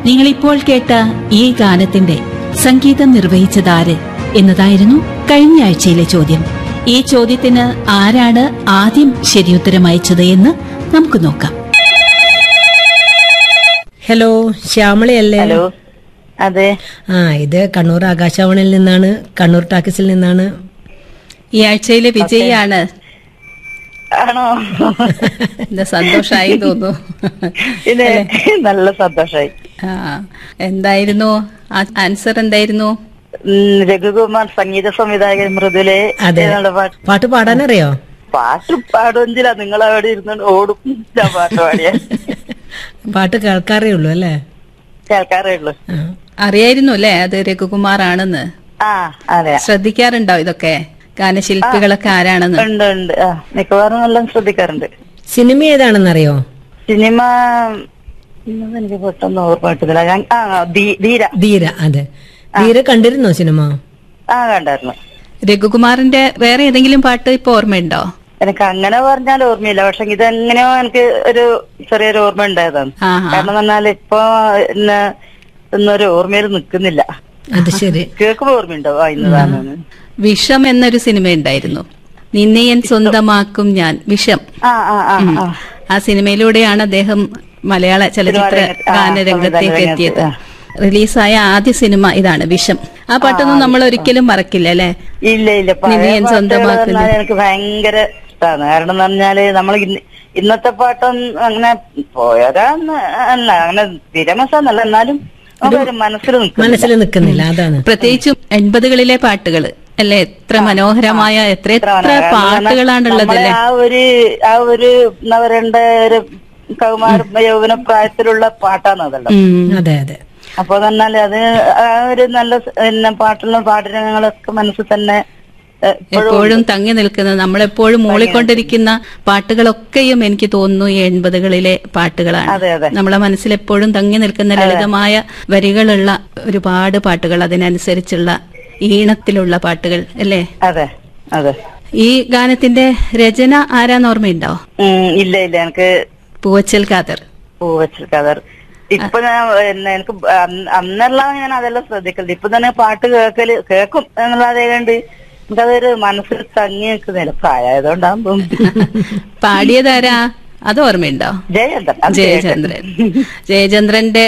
നിങ്ങളിപ്പോൾ കേട്ട ഈ ഗാനത്തിന്റെ സംഗീതം നിർവഹിച്ചതാര് എന്നതായിരുന്നു കഴിഞ്ഞ ആഴ്ചയിലെ ചോദ്യം ഈ ചോദ്യത്തിന് ആരാണ് ആദ്യം ശരിയുത്തരം അയച്ചത് എന്ന് നമുക്ക് നോക്കാം ഹലോ ശ്യാമളയല്ലേ ഹലോ അതെ ആ ഇത് കണ്ണൂർ ആകാശവാണിയിൽ നിന്നാണ് കണ്ണൂർ ടാക്കീസിൽ നിന്നാണ് ഈ ആഴ്ചയിലെ വിജയിയാണ് ആണോ എന്താ സന്തോഷമായി തോന്നുന്നു ഇത് നല്ല സന്തോഷായി ആ, എന്തായിരുന്നു ആൻസർ എന്തായിരുന്നു ഉം, രഘുകുമാർ സംഗീത സംവിധായകൻ മൃദുലെ അതെ എന്നുള്ള പാട്ട് പാട്ട് പാടാനറിയോ പാട്ട് പാടുമെങ്കിലാ നിങ്ങൾ അവിടെ ഇരുന്ന് ഓടും ഞാൻ പാട്ട് പാടിയ പാട്ട് കേൾക്കാറേ ഉള്ളൂ അല്ലേ കേൾക്കാറേ ഉള്ളു ആ. അറിയായിരുന്നു അല്ലേ അത് രഘുകുമാർ ആണെന്ന് ആ അതെ ശ്രദ്ധിക്കാറുണ്ടോ ഇതൊക്കെ ഗാനശില്പികളൊക്കെ ആരാണെന്ന് ഉണ്ട് ഉണ്ട് ആ മിക്കവാറും എല്ലാം ശ്രദ്ധിക്കാറുണ്ട് സിനിമ ഏതാണെന്നറിയോ സിനിമ ഇന്നത് എനിക്ക് പെട്ടെന്ന് ഓർമ്മ കിട്ടുന്നില്ല ഞാൻ ആ ധീ- ധീര ധീര അതെ ധീര കണ്ടിരുന്നോ സിനിമ ആ കണ്ടായിരുന്നു രഘുകുമാറിന്റെ വേറെ ഏതെങ്കിലും പാട്ട് ഇപ്പൊ ഓർമ്മയുണ്ടോ എനിക്ക് അങ്ങനെ പറഞ്ഞാൽ ഓർമ്മയില്ല പക്ഷെ ഇതെങ്ങനെയോ എനിക്ക് ഒരു ചെറിയൊരു ഓർമ്മ ഉണ്ടായതാണ് ആഹാ. കാരണം എന്നാൽ ഇപ്പൊ ഇന്ന് ഇന്നൊരു ഓർമ്മയിൽ നിൽക്കുന്നില്ല അത് ശരി കേൾക്കുമ്പോ ഓർമ്മയുണ്ടോ ആ ഇന്നതാണെന്ന് വിഷം എന്നൊരു സിനിമ ഉണ്ടായിരുന്നു നിന്നെ ഞാൻ സ്വന്തമാക്കും ഞാൻ വിഷം ആ ആ ആ ഉം. ആ ആ സിനിമയിലൂടെയാണ് അദ്ദേഹം മലയാള ചലച്ചിത്ര സിനിമാരംഗത്ത്, ആ, ഗാനരംഗത്തേക്ക് സംവിധാന എത്തിയത് രംഗത്ത്, റിലീസായ ആദ്യ സിനിമ ഇതാണ് വിഷം ആ പാട്ടൊന്നും നമ്മൾ ഒരിക്കലും മറക്കില്ല അല്ലെ ഇല്ല ഇല്ല പഴയ നിന്നെ ഞാൻ പാട്ടുകൾ സ്വന്തമാക്കുന്നു. പറഞ്ഞാൽ എനിക്ക് ഭയങ്കര ഇഷ്ടമാണ് കാരണം എന്ന് പറഞ്ഞാല് നമ്മൾ ഇന്നത്തെ പാട്ടൊന്നും അങ്ങനെ പോയരാന്ന് അല്ല അങ്ങനെ വിരമസന്നല്ല എന്നാലും നമുക്കൊരു മനസ്സിൽ നിൽക്കും മനസ്സിൽ നിൽക്കുന്നില്ല അതാണ് പ്രത്യേകിച്ചും എൺപതുകളിലെ പാട്ടുകൾ അല്ലെ എത്ര മനോഹരമായ എത്ര എത്ര പാട്ടുകളാണുള്ളത് നമ്മളെ അല്ലെ ആ ഒരു ആ ഒരു എന്താ പറയണ്ട ഒരു കൗമാര യൗവന പ്രായത്തിലുള്ള പാട്ടാണ് അതെല്ലാം ഉം. അതെ അതെ അപ്പൊ പറഞ്ഞാല് അത് ആ ഒരു നല്ല സ- പിന്നെ പാട്ടുള്ള പാട്ടുരംഗങ്ങളൊക്കെ മനസ്സിൽ തന്നെ ഏഹ്, ഇപ്പോഴും എപ്പോഴും തങ്ങി നിൽക്കുന്ന നമ്മളെപ്പോഴും മൂളിക്കൊണ്ടിരിക്കുന്ന പാട്ടുകളൊക്കെയും എനിക്ക് തോന്നുന്നു ഈ എൺപതുകളിലെ പാട്ടുകളാണ് അതെ അതെ നമ്മളെ മനസ്സിൽ എപ്പോഴും തങ്ങി നിൽക്കുന്ന ലളിതമായ വരികളുള്ള ഒരുപാട് പാട്ടുകൾ അതിനനുസരിച്ചുള്ള ഈണത്തിലുള്ള പാട്ടുകൾ അല്ലേ അതെ അതെ ഈ ഗാനത്തിന്റെ രചന ആരാന്ന് ഓർമ്മയുണ്ടോ ഉം, ഇല്ല ഇല്ല എനിക്ക് പൂവച്ചൽ ഖാദർ പൂവച്ചൽ കഥർ ഇപ്പൊ ഞാൻ പിന്നെ എനിക്ക് അന്ന് അന്നെല്ലാം ഞാൻ അതെല്ലാം ശ്രദ്ധിക്കലുണ്ട് ഇപ്പൊ തന്നെ പാട്ട് കേൾക്കല് കേൾക്കും എന്നുള്ളതേ കണ്ട് എനിക്കതൊരു മനസ്സിൽ തങ്ങി നിൽക്കുന്നില്ല പ്രായമായതുകൊണ്ടാകും തോന്നുന്നു പാടിയതാരാ അത് ഓർമ്മയുണ്ടോ ജയചന്ദ്രൻ അത് ജയചന്ദ്രൻ ജയചന്ദ്രന്റെ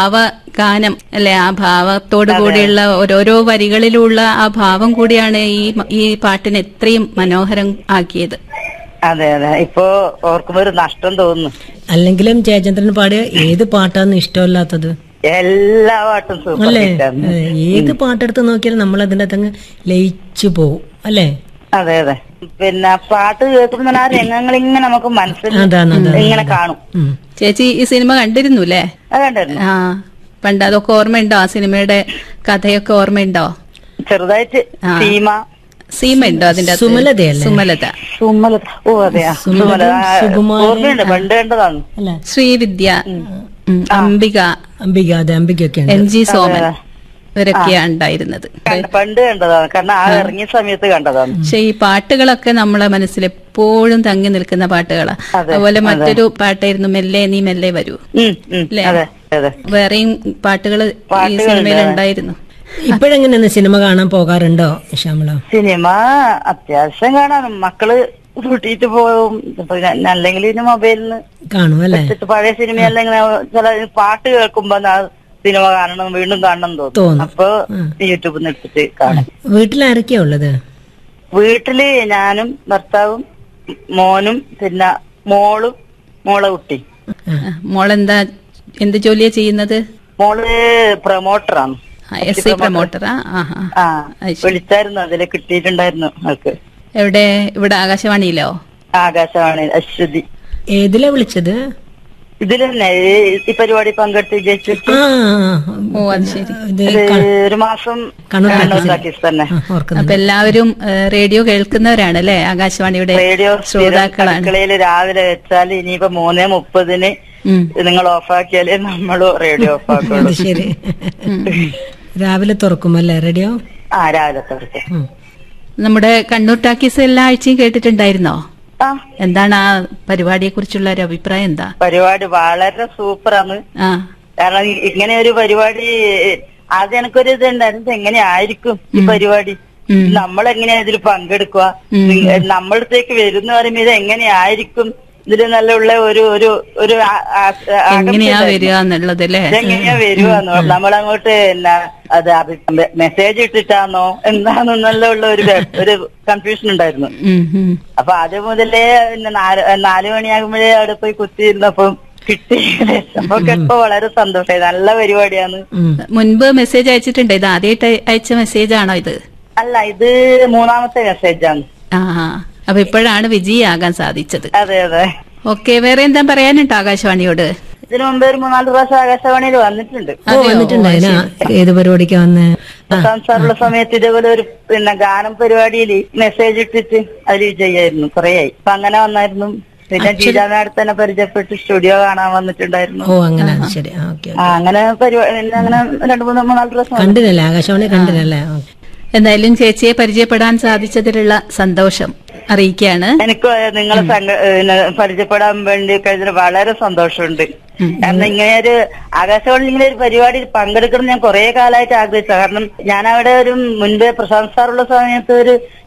ഭാവഗാനം അല്ലെ ആ ഭാവത്തോടു കൂടിയുള്ള ഓരോരോ വരികളിലുള്ള ആ ഭാവം കൂടിയാണ് ഈ ഈ പാട്ടിനെ എത്രയും മനോഹരം ആക്കിയത് അതെ അതെ ഇപ്പൊ ഓർക്കുമ്പോ ഒരു നഷ്ടം തോന്നുന്നു അല്ലെങ്കിലും ജയചന്ദ്രൻ പാടിയ ഏത് പാട്ടാന്ന് ഇഷ്ടമല്ലാത്തത് എല്ലാ പാട്ടും സൂപ്പർ അല്ലേ ഹിറ്റാണ് അതെ, ഏത് പാട്ടെടുത്ത് നോക്കിയാലും നമ്മൾ അതിന്റെ അകത്തങ്ങ് ലയിച്ചു പോവും അല്ലേ അതെ അതെ പിന്നെ പാട്ട് കേൾക്കുമ്പോ തന്നെ ആ രംഗങ്ങൾ ഇങ്ങനെ നമുക്ക് മനസ്സിൽ അതാണ് അതാണ് ഇങ്ങനെ കാണും ഉം. ചേച്ചി ഈ സിനിമ കണ്ടിരുന്നു അല്ലേ അത് കണ്ടായിരുന്നു ആ പണ്ട് അതൊക്കെ ഓർമ്മയുണ്ടോ ആ സിനിമയുടെ കഥയൊക്കെ ഓർമ്മയുണ്ടോ ചെറുതായിട്ട് ആ. സീമ സീമ ഉണ്ടോ അതിന്റെ അകത്ത്? സുമലതയല്ലേ? സുമലത സുമല ഓ അതെയാ സുമല ആ, സുകുമാരൻ. ഓർമ്മയുണ്ട് പണ്ട് കണ്ടതാണ് അല്ല ശ്രീവിദ്യ ഉം, അംബിക അംബിക അതെ അംബികയൊക്കെ എൻ ഉണ്ട് ജി സോമൻ ഇവരൊക്കെയാണ് ഉണ്ടായിരുന്നത് കണ്ട- പണ്ട് കണ്ടതാണ് കാരണം ആ ഇറങ്ങിയ സമയത്ത് കണ്ടതാണ് പക്ഷെ ഈ പാട്ടുകളൊക്കെ നമ്മളെ മനസ്സിൽ എപ്പോഴും തങ്ങി നിൽക്കുന്ന പാട്ടുകളാ അതുപോലെ മറ്റൊരു പാട്ടായിരുന്നു മെല്ലെ നീ മെല്ലെ വരൂ ഉം, ഉം, അല്ലേ? അതെ അതെ വേറെയും പാട്ടുകൾ ഈ പാട്ടുകളുണ്ട്. സിനിമയിൽ ഉണ്ടായിരുന്നു ഇപ്പോഴെങ്ങനെയാണ് സിനിമ കാണാൻ പോകാറുണ്ടോ ശ്യാമള സിനിമ അത്യാവശ്യം കാണാൻ മക്കള് കൂട്ടിയിട്ട് പോകും ഇപ്പൊ ഞാൻ- അല്ലെങ്കിൽ ഇനി മൊബൈലിൽ നിന്ന് കാണും അല്ലേ വെച്ചിട്ട് പഴയ സിനിമ അല്ലെങ്കിൽ ചില പാട്ട് കേൾക്കുമ്പോ ആ സിനിമ കാണണം വീണ്ടും കാണണം എന്ന് തോന്നും തോന്നും. അപ്പൊ യൂട്യൂബിൽ നിന്ന് എടുത്തിട്ട് കാണും വീട്ടിൽ ആരൊക്കെയാ ഉള്ളത് വീട്ടില് ഞാനും ഭർത്താവും മോനും പിന്നെ മോളും മോളെ കുട്ടി ആ, മോളെന്താ എന്ത് ജോലിയാ ചെയ്യുന്നത് മോള് പ്രൊമോട്ടറാണ് എസ് സി പ്രൊമോട്ടറാ ആഹാ ആ അത് ശരി. വിളിച്ചായിരുന്നു അതില് കിട്ടിയിട്ടുണ്ടായിരുന്നു അവൾക്ക് എവിടെ ഇവിടെ ആകാശവാണിയിലോ ആകാശവാണി അശ്വതി ഏതിലാ വിളിച്ചത് ഇതിൽ തന്നെ ഈ- ഈ പരിപാടി പങ്കെടുത്ത് വിജയിച്ചിട്ട് ആ ഓ അത് ശരി ഇത് ഒരു ഒരു മാസം കണ്ണൂർ കണ്ണൂർ ടാക്കീസ് തന്നെ ആ, ഓർക്കുന്നു അപ്പൊ എല്ലാവരും ഏ, റേഡിയോ കേൾക്കുന്നവരാണ് അല്ലെ ആകാശവാണിയുടെ റേഡിയോ ശ്രോതാക്കളാണ് അടുക്കളയിൽ രാവിലെ വെച്ചാൽ ഇനിയിപ്പോ മൂന്നേ മുപ്പതിന് ഉം. നിങ്ങൾ ഓഫാക്കിയാലേ നമ്മള് റേഡിയോ ഓഫാക്കുള്ളൂ അത് ശരി രാവിലെ തുറക്കും അല്ലേ റേഡിയോ ആ രാവിലെ തുറക്കെ ഉം. നമ്മുടെ കണ്ണൂർ ടാക്കീസ് എല്ലാ ആഴ്ചയും കേട്ടിട്ടുണ്ടായിരുന്നോ ആ എന്താണ് ആ പരിപാടിയെ കുറിച്ചുള്ള ഒരു അഭിപ്രായം എന്താ പരിപാടി വളരെ സൂപ്പറാണ് ആ കാരണം ഇ- ഇങ്ങനെ ഒരു പരിപാടി ആദ്യം എനിക്കൊരു ഇത് ഉണ്ടായിരുന്നു ഇത് എങ്ങനെയായിരിക്കും ഈ പരിപാടി ഉം. നമ്മളെങ്ങനെയാ ഇതിൽ പങ്കെടുക്കുക ഉം. നമ്മുടെ അടുത്തേക്ക് വരുന്ന പറയുമ്പോ ഇത് എങ്ങനെയായിരിക്കും ഇതിൽ നല്ല ഉള്ള ഒരു ഒരു ഒരു ആ- ആ- ആകാംക്ഷ എങ്ങനെയാ ഉണ്ടായിരുന്നു. വരിക എന്നുള്ളത് അല്ലേ ഇതെങ്ങനെയാ വരുവാന്നോ നമ്മളങ്ങോട്ട് എന്നാ അത് മെസ്സേജ് ഇട്ടിട്ടാന്നോ എന്താണെന്നുള്ള ഉള്ള ഒരു വെ- ഒരു കൺഫ്യൂഷൻ ഉണ്ടായിരുന്നു ഉം, ഉം. അപ്പൊ ആദ്യം മുതലേ പിന്നെ നാല് നാല് മണിയാകുമ്പോഴേ അവിടെ പോയി കുത്തിയിരുന്നപ്പം കിട്ടി അപ്പൊ ഇപ്പൊ വളരെ സന്തോഷമായി നല്ല പരിപാടിയാണ് ഉം. മുൻപ് മെസ്സേജ് അയച്ചിട്ടുണ്ട് ഇത് ആദ്യമായിട്ട് അയച്ച മെസ്സേജ് ആണോ ഇത് അല്ല ഇത് മൂന്നാമത്തെ മെസ്സേജാണ് ആ അപ്പൊ ഇപ്പോഴാണ് വിജയാകാൻ സാധിച്ചത് അതെ അതെ ഓക്കെ വേറെ എന്താ പറയാനുണ്ടോ ആകാശവാണിയോട് ഇതിനു മുമ്പ് ഒരു മൂന്നാല് പ്രാവശ്യം ആകാശവാണിയിൽ വന്നിട്ടുണ്ട് ഓ വന്നിട്ടുണ്ടായിനാ ഏത് പരിപാടിക്കാ വന്നേ ആ സംസാരമുള്ള സമയത്ത് ഇതേപോലെ ഒരു പിന്നെ ഗാനം പരിപാടിയിൽ മെസ്സേജ് ഇട്ടിട്ട് അതിൽ ചെയ്യായിരുന്നു കുറേയായി അപ്പൊ അങ്ങനെ വന്നായിരുന്നു പിന്നെ ജീജ മാഡത്തെ തന്നെ പരിചയപ്പെട്ട് സ്റ്റുഡിയോ കാണാൻ വന്നിട്ടുണ്ടായിരുന്നു ഓ അങ്ങനെ ശരി ആ ഓക്കെ ആ അങ്ങനെ പരിപാടി പിന്നെ അങ്ങനെ രണ്ടു മൂന്ന് മൂന്നാല് പ്രാവശ്യം വന്നു. കണ്ടിനല്ലേ ആകാശവാണി കണ്ടിനല്ലേ ആ. എന്തായാലും ചേച്ചിയെ പരിചയപ്പെടാൻ സാധിച്ചതിലുള്ള സന്തോഷം അറിയിക്കുകയാണ് എനിക്ക് നിങ്ങളെ സംഘ- പിന്നെ പരിചയപ്പെടാൻ വേണ്ടി കഴിഞ്ഞതിൽ വളരെ സന്തോഷമുണ്ട് കാരണം ഇങ്ങനെ ഒരു ആകാശവാണി ഇങ്ങനെ ഒരു പരിപാടിയിൽ പങ്കെടുക്കണം ഞാൻ കുറെ കാലമായിട്ട് ആഗ്രഹിച്ചു കാരണം ഞാൻ അവിടെ ഒരു മുൻപേ പ്രശാന്ത് സാറുള്ള സമയത്ത് ഒരു